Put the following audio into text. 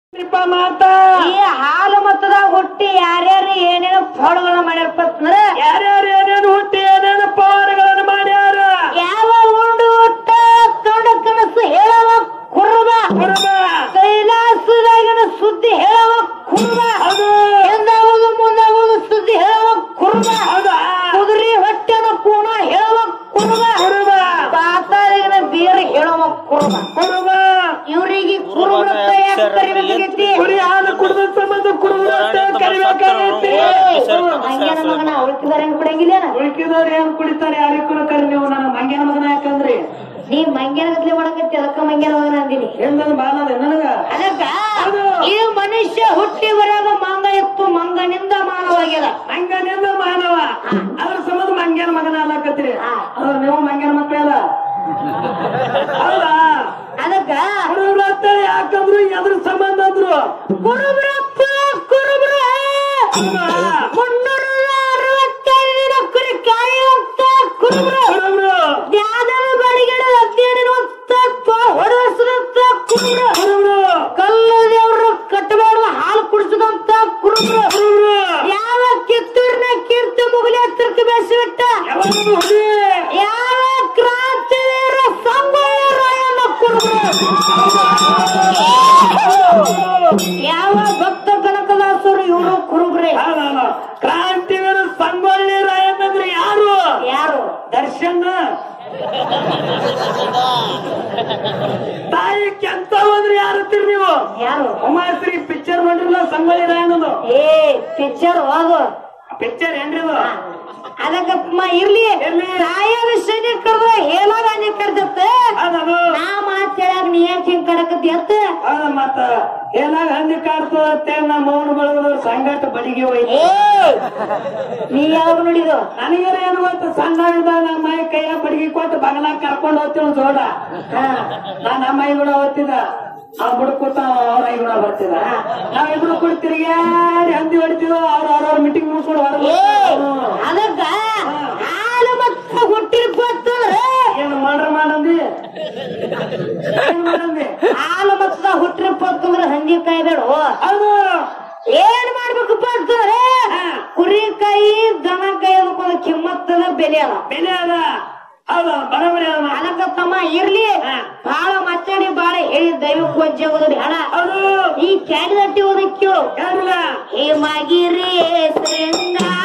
ದೀಪ ಮಾತಾ ಈ ಹಾಲು ಮತದಾಗ ಹುಟ್ಟಿ ಯಾರ್ಯಾರು ಏನೇನೋ ಫೋಡ್ಗಳನ್ನ ಮಾಡ್ಯಾರಪ್ಪ ಅಂತಂದ್ರ ಯಾರ್ಯಾರು ಏನೇನು ಹುಟ್ಟಿ ಏನೇನು ಪವಾಡಗಳನ್ನು ಮಾಡ್ಯಾರ ಯಾವ ಉಂಡು ಹುಟ್ಟ ಕಂಡ ಕನಸು ಹೇಳವ ಕುರುಬ ಕುರುಬ ಕೈಲಾಸದಾಗಿನ ಸುದ್ದಿ ಹೇಳವ ಕುರುಬ ಅದು ಹಿಂದಾಗುದು ಮುಂದಾಗುದು ಸುದ್ದಿ ಹೇಳವ ಕುರುಬ ಹೌದಾ ಕುದುರೆ ಹೊಟ್ಟೆನ ಕೂಣ ಹೇಳವ ಕುರುಬ ಕುರುಬ ಪಾತಾಳಿಗಿನ ಬೀರ ಹೇಳವ ಕುರುಬ ಕುರುಬ ಇವರಿಗೆ ಕುರುಬರತ್ತ ಯಾಕೆ ಕರಿಬೇಕಾಗೈತಿ ಕುರಿ ಹಾಲು ಕುಡಿದ ಸಂಬಂಧ ಕುರುಬರು ಅಂತ ಕರಿಬೇಕಾಗೈತಿ ಹಂಗೇನ ಮಗನ ಉಳ್ಕಿದಾರ ಹೆಂಗ್ ಕುಡಿಯಂಗಿಲ್ಲ ಉಳ್ಕಿದವ್ರು ಏನ್ ಕುಡಿತಾರೆ ಯಾರಿಗೂ ಕೂಡ ಕರಿ ನೀವು ನನ್ನ ಮಂಗ್ಯನ ಮಗನ ಯಾಕಂದ್ರಿ ನೀ ಮಂಗ್ಯನ ಗತ್ಲೆ ಮಾಡಕತ್ತಿ ಅದಕ್ಕ ಮಂಗ್ಯನ ಮಗನ ಅಂದಿನಿ ಹೆಂಗಂದ್ ಬಾನದ ನನಗ ಅದಕ್ಕ ಹೌದು. ಈ ಮನುಷ್ಯ ಹುಟ್ಟಿ ಬರಾಗ ಮಂಗ ಇತ್ತು ಮಂಗನಿಂದ ಮಾನವಾಗ್ಯದ ಮಂಗನಿಂದ ಮಾನವ ಅದ್ರ ಸಂಬಂಧ ಮಂಗ್ಯನ ಮಗನ ಅಲ್ಲಕತ್ರಿ ಹಾ. ಅದ್ರ ನೀವು ಮಂಗ್ಯನ ಮಕ್ಕಳಲ್ಲ ಹೌದಾ ಅದಕ್ಕ ಕುರುಬ್ರು ಅಂತೇಳಿ ಯಾಕಂದ್ರು ಎದ್ರ ಸಂಬಂಧ ಅಂದ್ರು ಕುರುಬ್ರಪ್ಪ ಕುರುಬ್ರ ಹೌದಾ? ಮುನ್ನೂರ ಅರವತ್ತೈದು ದಿನ ಕುರಿ ಕಾಯುವಂತ ಕುರುಬ್ರ ಕುರುಬ್ರು ಜ್ಞಾನದ ಬಳಿಗಳ ಅಧ್ಯಯನವಂತ ಹೊಡೆಸುವಂತ ಕುರುಬ್ರ ಕುರುಬ್ರು ಕಲ್ಲು ದೇವ್ರು ಕಟ್ಟಬೇಡುವ ಹಾಲು ಕುಡಿಸದಂತ ಕುರುಬ್ರು ಕುರುಬ್ರು ಯಾವ ಕಿತ್ತೂರಿನ ಕೀರ್ತಿ ಮುಗಲಿ ಹತ್ತಿರಕ್ಕೆ ಬೆಳೆಸಿಬಿಟ್ಟ ಯಾವಾಗ ಹುಡಿ ಯಾವ ಕ್ರಾಂತಿವೀರ ಸಂಗೊಳ್ಳಿ ರಾಯಣ್ಣ ಕುರುಬ್ರು ಯಾವ ಭಕ್ತ ಕನಕದಾಸರು ಇವರು ಕುರುಬ್ರೆ ಹೌದಲ್ಲ. ಕ್ರಾಂತಿವೀರ ಸಂಗೊಳ್ಳಿ ರಾಯಣ್ಣಂದ್ರೆ ಯಾರು ಯಾರು ದರ್ಶನ್ ತಾಯಿ ಕೆಂತ ಅಂದ್ರೆ ಯಾರು ಅಂತೀರಿ ನೀವು ಯಾರು ಉಮಾಶ್ರೀ ಪಿಕ್ಚರ್ ನೋಡ್ರಿಲ್ಲ ಸಂಗೊಳ್ಳಿ ರಾಯಣ್ಣದು ಏ ಪಿಕ್ಚರ್ ಹೋಗು ಪಿಕ್ಚರ್ ಏನ್ರಿ ಅದು ಅದಕ್ಕಪ್ಪ ಇರ್ಲಿ ಇರ್ಲಿ. ರಾಯನ ಶನಿ ಕಡ್ದ ಹೇಳಾಗ ನೀ ಕಡ್ದತ್ತ ಅದದು ನಾ ಮಾತ್ ಹೇಳಾಗ ನೀ ಯಾಕೆ ಹಿಂಗ್ ಕಡಕತ್ತಿ ಅಂತ ಅದ ಮತ್ತ ಏನಾಗ ಹಂದಿ ಕಾಡ್ತದೆ ನಮ್ಮ ಮೌನ ಬಳಗದವ್ರು ಸಂಗಟ ಬಡಿಗೆ ಹೋಯ್ತು ಏ ನೀ ಯಾವಾಗ ನೋಡಿದು ನನಗೇನ ಏನು ಗೊತ್ತು ಸಣ್ಣವಿದ್ದ ನಮ್ಮ ಮೈ ಕೈಯ ಬಡಿಗೆ ಕೊಟ್ಟು ಬಗಲಾಗ ಕರ್ಕೊಂಡು ಹೋಗ್ತೀವಿ ಜೋಡ ಹಾ. ನಾ ನಮ್ಮ ಮೈ ಕೂಡ ಓದ್ತಿದ್ದ ಆ ಬುಡಕೂತ ಅವ್ರ ಐ ಕೂಡ ಬರ್ತಿದ್ದ ನಾವಿಬ್ರು ಕೂಡ ತಿರುಗಾಡಿ ಹಂದಿ ಹೊಡಿತೀವೋ ಅವ್ರ ಅವ್ರವ್ರ ಮೀಟಿಂಗ್ ಮುಗಿಸ್ಕೊಂಡು ಏ ಹೊರಗೆ ಅದಕ್ಕ ಹಾಲು ಮತ್ತ ಹುಟ್ಟಿರ್ಬತ್ತಂದ್ರ ಏನು ಮಾಡ್ರ ಮಾಡಂದಿ ಏನ್ ಮಾಡಂದಿ ಹಾಲು ಮತ್ತ ಹುಟ್ಟಿರ್ಬತ್ತಂದ್ರ ಹಂದಿ ಕಾಯ್ಬೇಡ ಅದು ಏನ್ ಮಾಡ್ಬೇಕಪ್ಪ ಅಂತಂದ್ರೆ ಕುರಿ ಕಾಯಿ ದನ ಕಾಯಿ ಅದಕ್ಕೊಂದು ಕಿಮ್ಮತ್ತದ ಬೆಲೆ ಅದ ಬೆಲೆ ಅದ ಹೌದು ಬರೋಬರಿ ಅದ ಮಾತು. ಅದಕ್ಕ ತಮ್ಮ ಇರ್ಲಿ ಬಾಳ ಮಚ್ಚಾಡಿ ಬಾಳ ಹೇಳಿ ದೈವಕ್ಕೆ ವಜ್ಜೆ ಹೋಗೋದು ಬೇಡ ಹೌದು ಈ ಕ್ಯಾಡಿದಟ್ಟಿ ಓದಕ್ಕೆ ಕೇಳು ಯಾರಿಲ್ಲ ಹೇಮಾಗಿರಿ ಶೃಂಗಾರ